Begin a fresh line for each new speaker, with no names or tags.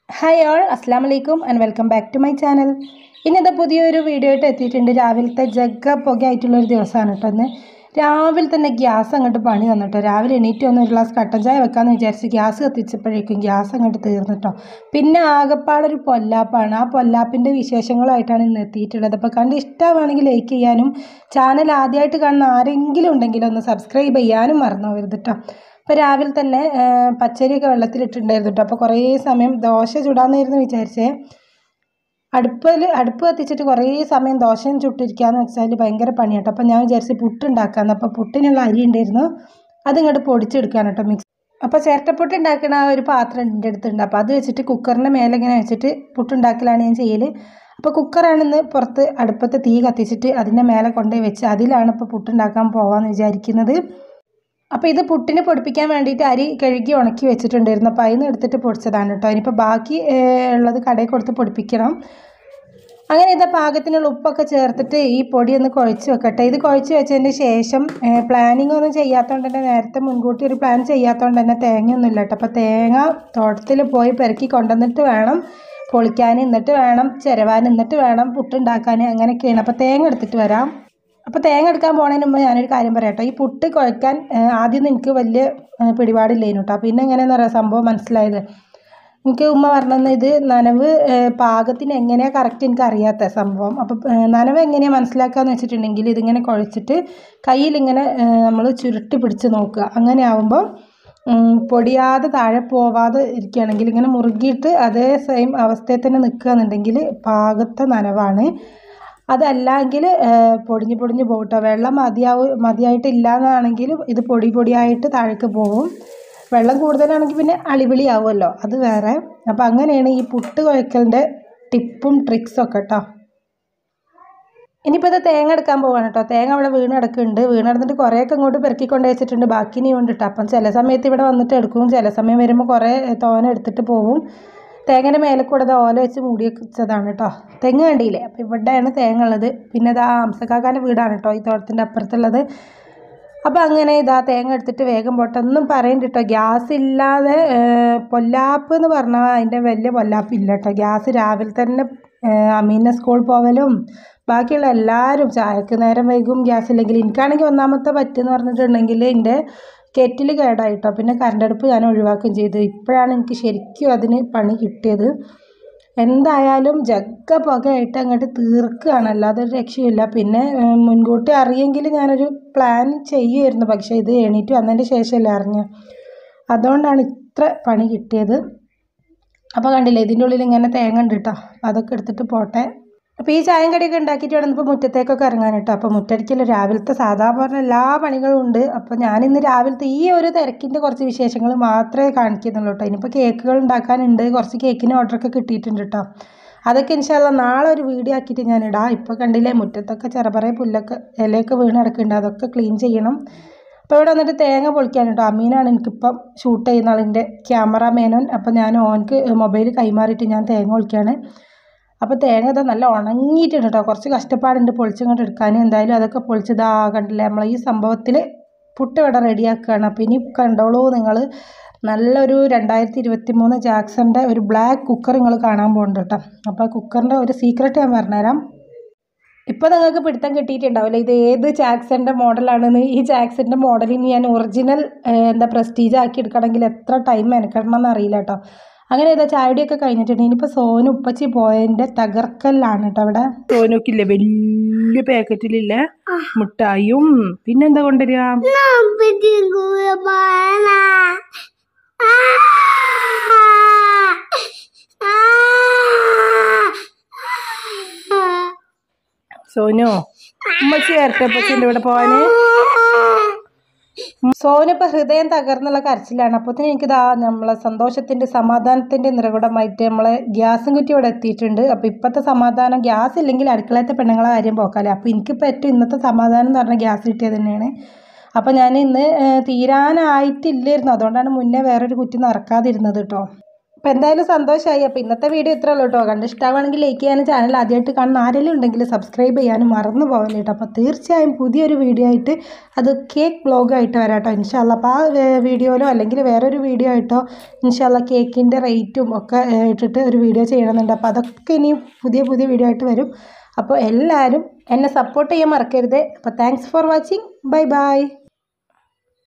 hi all അസ്സാം വലൈക്കും and welcome back to my channel ഇന്നത്തെ പുതിയൊരു വീഡിയോ ആയിട്ട് എത്തിയിട്ടുണ്ട് രാവിലത്തെ ജഗ്ഗ പുക ആയിട്ടുള്ളൊരു ദിവസമാണ് കേട്ടോ ഇന്ന് രാവിലെ തന്നെ ഗ്യാസ് അങ്ങോട്ട് പണി തന്നിട്ടോ രാവിലെ എണീറ്റ് വന്ന് ഒരു ഗ്ലാസ് കട്ടൻ ചായ വെക്കാമെന്ന് വിചാരിച്ച് ഗ്യാസ് കത്തിച്ചപ്പോഴേക്കും ഗ്യാസ് അങ്ങോട്ട് തീർന്നിട്ടോ പിന്നെ ആകെപ്പാടൊരു പൊല്ലാപ്പാണ് ആ പൊല്ലാപ്പിൻ്റെ വിശേഷങ്ങളായിട്ടാണ് ഇന്ന് എത്തിയിട്ടുള്ളത് അപ്പോൾ കണ്ട് ഇഷ്ടമാണെങ്കിൽ ലൈക്ക് ചെയ്യാനും ചാനൽ ആദ്യമായിട്ട് കാണുന്ന ആരെങ്കിലും ഉണ്ടെങ്കിൽ ഒന്ന് സബ്സ്ക്രൈബ് ചെയ്യാനും മറന്നു പോകരുത് കേട്ടോ അപ്പോൾ രാവിലെ തന്നെ ആ, പച്ചരിയൊക്കെ വെള്ളത്തിലിട്ടുണ്ടായിരുന്നു കേട്ടോ അപ്പോൾ കുറേ സമയം ദോശ ചുടാമെന്നായിരുന്നു വിചാരിച്ചേ അടുപ്പിൽ അടുപ്പ് കത്തിച്ചിട്ട് കുറേ സമയം ദോശയും ചുട്ടിരിക്കാന്ന് വെച്ചാൽ ഭയങ്കര പണിയാട്ടോ അപ്പോൾ ഞാൻ വിചാരിച്ച് പുട്ടുണ്ടാക്കാമെന്ന് അപ്പോൾ പുട്ടിനുള്ള അരി ഉണ്ടായിരുന്നു അതിങ്ങോട്ട് പൊടിച്ചെടുക്കാൻ കേട്ടോ മിക്സ് അപ്പോൾ ചിരട്ടപ്പുട്ട് ഉണ്ടാക്കുന്ന ആ ഒരു പാത്രം എൻ്റെ അടുത്തുണ്ട് അപ്പോൾ അത് വെച്ചിട്ട് കുക്കറിൻ്റെ മേലെ ഇങ്ങനെ വെച്ചിട്ട് പുട്ടുണ്ടാക്കലാണ് ഞാൻ ചെയ്യൽ അപ്പോൾ കുക്കറാണിന്ന് പുറത്ത് അടുപ്പത്ത് തീ കത്തിച്ചിട്ട് അതിൻ്റെ മേലെ കൊണ്ടുപോയി വെച്ച് അതിലാണ് ഇപ്പോൾ പുട്ടുണ്ടാക്കാൻ പോകാമെന്ന് വിചാരിക്കുന്നത് അപ്പോൾ ഇത് പുട്ടിന് പൊടിപ്പിക്കാൻ വേണ്ടിയിട്ട് അരി കഴുകി ഉണക്കി വെച്ചിട്ടുണ്ടായിരുന്നു അപ്പോൾ അതിന് എടുത്തിട്ട് പൊടിച്ചതാണ് കേട്ടോ ഇനിയിപ്പോൾ ബാക്കി ഏഹ്, ഉള്ളത് കടയിൽ കൊടുത്ത് പൊടിപ്പിക്കണം അങ്ങനെ ഇത് പാകത്തിനുള്ള ഉപ്പൊക്കെ ചേർത്തിട്ട് ഈ പൊടി ഒന്ന് കുഴച്ച് വെക്കട്ടെ ഇത് കുഴച്ച് വെച്ചതിന് ശേഷം പ്ലാനിങ് ഒന്നും ചെയ്യാത്തതുകൊണ്ട് തന്നെ നേരത്തെ മുൻകൂട്ടി ഒരു പ്ലാൻ ചെയ്യാത്തതുകൊണ്ട് തന്നെ തേങ്ങയൊന്നും ഇല്ല കേട്ടോ അപ്പോൾ തേങ്ങ തോട്ടത്തിൽ പോയി പെറുക്കി കൊണ്ടുവന്നിട്ട് വേണം പൊളിക്കാൻ എന്നിട്ട് വേണം ചിരവാൻ എന്നിട്ട് വേണം പുട്ടുണ്ടാക്കാൻ അങ്ങനെയൊക്കെയാണ് അപ്പോൾ തേങ്ങ എടുത്തിട്ട് വരാം അപ്പോൾ തേങ്ങ എടുക്കാൻ പോണതിന് മുമ്പ് ഞാനൊരു കാര്യം പറയാം കേട്ടോ ഈ പുട്ട് കുഴക്കാൻ ഏഹ്, ആദ്യമൊന്നും എനിക്ക് വലിയ ഏഹ്, പിടിപാടില്ലേനു കേട്ടോ പിന്നെ എങ്ങനെയാണെന്ന് പറയാം സംഭവം മനസ്സിലായത് എനിക്ക് ഉമ്മ പറഞ്ഞത് ഇത് നനവ് ഏഹ്, പാകത്തിന് എങ്ങനെയാണ് കറക്റ്റ് എനിക്ക് അറിയാത്ത സംഭവം അപ്പോൾ ഏഹ്, നനവ് എങ്ങനെയാണ് മനസ്സിലാക്കാന്ന് വെച്ചിട്ടുണ്ടെങ്കിൽ ഇതിങ്ങനെ കുഴച്ചിട്ട് കയ്യിലിങ്ങനെ നമ്മൾ ചുരുട്ടി പിടിച്ച് നോക്കുക അങ്ങനെ ആവുമ്പോൾ ഉം, പൊടിയാതെ താഴെ പോവാതെ ഇരിക്കുകയാണെങ്കിൽ ഇങ്ങനെ മുറുകിയിട്ട് അതേ സെയിം അവസ്ഥയിൽ തന്നെ നിൽക്കുകയെന്നുണ്ടെങ്കിൽ പാകത്തെ നനവാണ് അതല്ലെങ്കിൽ പൊടിഞ്ഞ് പൊടിഞ്ഞ് പോകും കേട്ടോ വെള്ളം മതിയാവ് മതിയായിട്ടില്ല എന്നാണെങ്കിൽ ഇത് പൊടി പൊടിയായിട്ട് താഴേക്ക് പോകും വെള്ളം കൂടുതലാണെങ്കിൽ പിന്നെ അളിവിളി ആവുമല്ലോ അത് വേറെ അപ്പം അങ്ങനെയാണ് ഈ പുട്ട് കുഴക്കലിൻ്റെ ടിപ്പും ട്രിക്സും ഒക്കെ കേട്ടോ ഇനിയിപ്പോൾ ഇത് തേങ്ങ എടുക്കാൻ പോവാണ് കേട്ടോ തേങ്ങ അവിടെ വീണ് കിടക്കുന്നുണ്ട് വീണ് കിടന്നിട്ട് കുറേയൊക്കെ ഇങ്ങോട്ട് പെറുക്കിക്കൊണ്ട് വെച്ചിട്ടുണ്ട് ബാക്കി ഇനി ഉണ്ട് കേട്ടോ അപ്പം ചില സമയത്ത് ഇവിടെ വന്നിട്ട് എടുക്കും ചില സമയം വരുമ്പോൾ കുറേ തോന എടുത്തിട്ട് പോവും തേങ്ങയുടെ മേലെ കൂടെ ഇത് ഓല വെച്ച് മൂടി വെച്ചതാണ് കേട്ടോ തെങ്ങ് കണ്ടില്ലേ അപ്പോൾ ഇവിടെയാണ് തേങ്ങ ഉള്ളത് പിന്നെ ഇതാ ഹംസക്കാക്കാൻ്റെ വീടാണ് കേട്ടോ ഈ തോട്ടത്തിൻ്റെ അപ്പുറത്തുള്ളത് അപ്പോൾ അങ്ങനെ ഇതാ തേങ്ങ എടുത്തിട്ട് വേഗം പോട്ടെ ഒന്നും പറയണ്ട കേട്ടോ ഗ്യാസ് ഇല്ലാതെ ഏഹ്, പൊല്ലാപ്പ് എന്ന് പറഞ്ഞാൽ അതിൻ്റെ വലിയ പൊല്ലാപ്പ് ഇല്ല കേട്ടോ ഗ്യാസ് രാവിലെ തന്നെ ഏഹ്, അമീനെ സ്കൂൾ പോവലും ബാക്കിയുള്ള എല്ലാവരും ചായക്ക് നേരം വൈകും ഗ്യാസ് ഇല്ലെങ്കിൽ എനിക്കാണെങ്കിൽ ഒന്നാമത്തെ പറ്റെന്ന് പറഞ്ഞിട്ടുണ്ടെങ്കിൽ എൻ്റെ കെറ്റിൽ കേടായിട്ടോ പിന്നെ കറണ്ട് അടുപ്പ് ഞാൻ ഒഴിവാക്കുകയും ചെയ്തു ഇപ്പോഴാണ് എനിക്ക് ശരിക്കും അതിന് പണി കിട്ടിയത് എന്തായാലും ജഗ്ഗ പുകയായിട്ട് അങ്ങോട്ട് തീർക്കുകയാണ് അല്ലാതെ ഒരു രക്ഷയില്ല പിന്നെ ഏഹ്, മുൻകൂട്ടി അറിയെങ്കിൽ ഞാനൊരു പ്ലാൻ ചെയ്യുമായിരുന്നു പക്ഷേ ഇത് എണീറ്റ് വന്നതിൻ്റെ ശേഷമല്ലേ അറിഞ്ഞ അതുകൊണ്ടാണ് ഇത്ര പണി കിട്ടിയത് അപ്പോൾ കണ്ടില്ലേ ഇതിൻ്റെ ഉള്ളിൽ ഇങ്ങനെ തേങ്ങ ഉണ്ട് കേട്ടോ അപ്പോൾ അതൊക്കെ എടുത്തിട്ട് പോട്ടെ അപ്പോൾ ഈ ചായം കടിയൊക്കെ ഉണ്ടാക്കിയിട്ട് വേണം ഇപ്പോൾ മുറ്റത്തേക്കൊക്കെ ഇറങ്ങാൻ കേട്ടോ അപ്പോൾ മുറ്റടിക്കൽ രാവിലത്തെ സാധാരണ എല്ലാ പണികളും ഉണ്ട് അപ്പോൾ ഞാനിന്ന് രാവിലത്തെ ഈ ഒരു തിരക്കിൻ്റെ കുറച്ച് വിശേഷങ്ങൾ മാത്രമേ കാണിക്കുന്നുള്ളൂ കേട്ടോ ഇനിയിപ്പോൾ കേക്കുകൾ ഉണ്ടാക്കാനുണ്ട് കുറച്ച് കേക്കിന് ഓർഡറൊക്കെ കിട്ടിയിട്ടുണ്ട് കേട്ടോ അതൊക്കെ ഇൻഷാല്ല നാളെ ഒരു വീഡിയോ ആക്കിയിട്ട് ഞാൻ ഇടാം ഇപ്പോൾ കണ്ടില്ലേ മുറ്റത്തൊക്കെ ചെറുപറയ പുല്ലൊക്കെ ഇലയൊക്കെ വീണ് കിടക്കുന്നുണ്ട് അതൊക്കെ ക്ലീൻ ചെയ്യണം അപ്പോൾ ഇവിടെ വന്നിട്ട് തേങ്ങ പൊളിക്കാൻ കേട്ടോ അമീനാണ് എനിക്കിപ്പം ഷൂട്ട് ചെയ്യുന്ന ആളിൻ്റെ ക്യാമറാമാനോൻ അപ്പോൾ ഞാൻ ഓൻക്ക് മൊബൈൽ കൈമാറിയിട്ട് ഞാൻ തേങ്ങ പൊളിക്കുകയാണ് അപ്പോൾ തേങ്ങ ഇതാ നല്ല ഉണങ്ങിയിട്ടുണ്ട് കേട്ടോ കുറച്ച് കഷ്ടപ്പാടുണ്ട് പൊളിച്ചിങ്ങോട്ട് എടുക്കാൻ എന്തായാലും അതൊക്കെ പൊളിച്ചതാ കണ്ടില്ലേ നമ്മൾ ഈ സംഭവത്തിൽ പുട്ട് ഇവിടെ റെഡിയാക്കുകയാണ് അപ്പോൾ ഇനി കണ്ടോളൂ നിങ്ങൾ നല്ലൊരു രണ്ടായിരത്തി ഇരുപത്തി മൂന്ന് ജാക്സൻ്റെ ഒരു ബ്ലാക്ക് കുക്കർ നിങ്ങൾ കാണാൻ പോകുന്നുണ്ട് കേട്ടോ അപ്പോൾ കുക്കറിൻ്റെ ഒരു സീക്രട്ട് ഞാൻ പറഞ്ഞുതരാം ഇപ്പോൾ നിങ്ങൾക്ക് പിടുത്തം കിട്ടിയിട്ടുണ്ടാവില്ല ഇത് ഏത് ജാക്സൻ്റെ മോഡലാണെന്ന് ഈ ജാക്സൻ്റെ മോഡലിന് ഞാൻ ഒറിജിനൽ എന്താ പ്രസ്റ്റീജ് ആക്കി എടുക്കണമെങ്കിൽ എത്ര ടൈം മെനക്കെടണം എന്ന് അറിയില്ല കേട്ടോ അങ്ങനെ ഇതാ ചായടിയൊക്കെ കഴിഞ്ഞിട്ടുണ്ട് ഇനിയിപ്പോൾ സോനു ഉപ്പച്ചി പോയതിൻ്റെ തകർക്കലാണ് കേട്ടോ അവിടെ സോനുക്കില്ലേ വലിയ പാക്കറ്റിലില്ലേ മുട്ടായും പിന്നെന്താ കൊണ്ടുവരിക സോനു ഉമ്മച്ചി വരട്ടെ ഉപ്പച്ചിൻ്റെ ഇവിടെ പോവാന് സോനു ഇപ്പൊ ഹൃദയം തകർന്നുള്ള കരച്ചിലാണ് അപ്പോഴത്തേനും എനിക്കിതാ നമ്മളെ സന്തോഷത്തിന്റെ സമാധാനത്തിന്റെ നിറകുടമായിട്ട് നമ്മളെ ഗ്യാസും കുറ്റി ഇവിടെ എത്തിയിട്ടുണ്ട് അപ്പൊ ഇപ്പത്തെ സമാധാനം ഗ്യാസ് ഇല്ലെങ്കിൽ അടുക്കളത്തെ പെണ്ണുങ്ങളെ കാര്യം പോക്കാല്ലേ അപ്പൊ എനിക്കിപ്പോൾ ഏറ്റവും ഇന്നത്തെ സമാധാനം എന്ന് പറഞ്ഞാൽ ഗ്യാസ് കിട്ടിയത് തന്നെയാണ് അപ്പൊ ഞാൻ ഇന്ന് ഏഹ്, തീരാനായിട്ടില്ലായിരുന്നു അതുകൊണ്ടാണ് മുന്നേ വേറൊരു കുറ്റി നിറക്കാതിരുന്നത് കേട്ടോ അപ്പോൾ എന്തായാലും സന്തോഷമായി അപ്പോൾ ഇന്നത്തെ വീഡിയോ ഇത്രേ ഉള്ളൂ കേട്ടോ കണ്ട് ഇഷ്ടമാണെങ്കിൽ ലൈക്ക് ചെയ്യാനും ചാനൽ ആദ്യമായിട്ട് കാണുന്ന ആരെങ്കിലും ഉണ്ടെങ്കിൽ സബ്സ്ക്രൈബ് ചെയ്യാനും മറന്നു പോകല്ലേ കേട്ടോ അപ്പോൾ തീർച്ചയായും പുതിയൊരു വീഡിയോ ആയിട്ട് അത് കേക്ക് ബ്ലോഗായിട്ട് വരാം കേട്ടോ ഇൻഷാല്ല അപ്പോൾ ആ വേ- വീഡിയോയിലോ അല്ലെങ്കിൽ വേറൊരു വീഡിയോ ആയിട്ടോ ഇൻഷാല്ല കേക്കിൻ്റെ റേറ്റും ഒക്കെ ഏ, ഇട്ടിട്ട് ഒരു വീഡിയോ ചെയ്യണമെന്നുണ്ട് അപ്പോൾ അതൊക്കെ ഇനി പുതിയ പുതിയ വീഡിയോ ആയിട്ട് വരും അപ്പോൾ എല്ലാവരും എന്നെ സപ്പോർട്ട് ചെയ്യാൻ മറക്കരുത് അപ്പോൾ thanks for watching bye by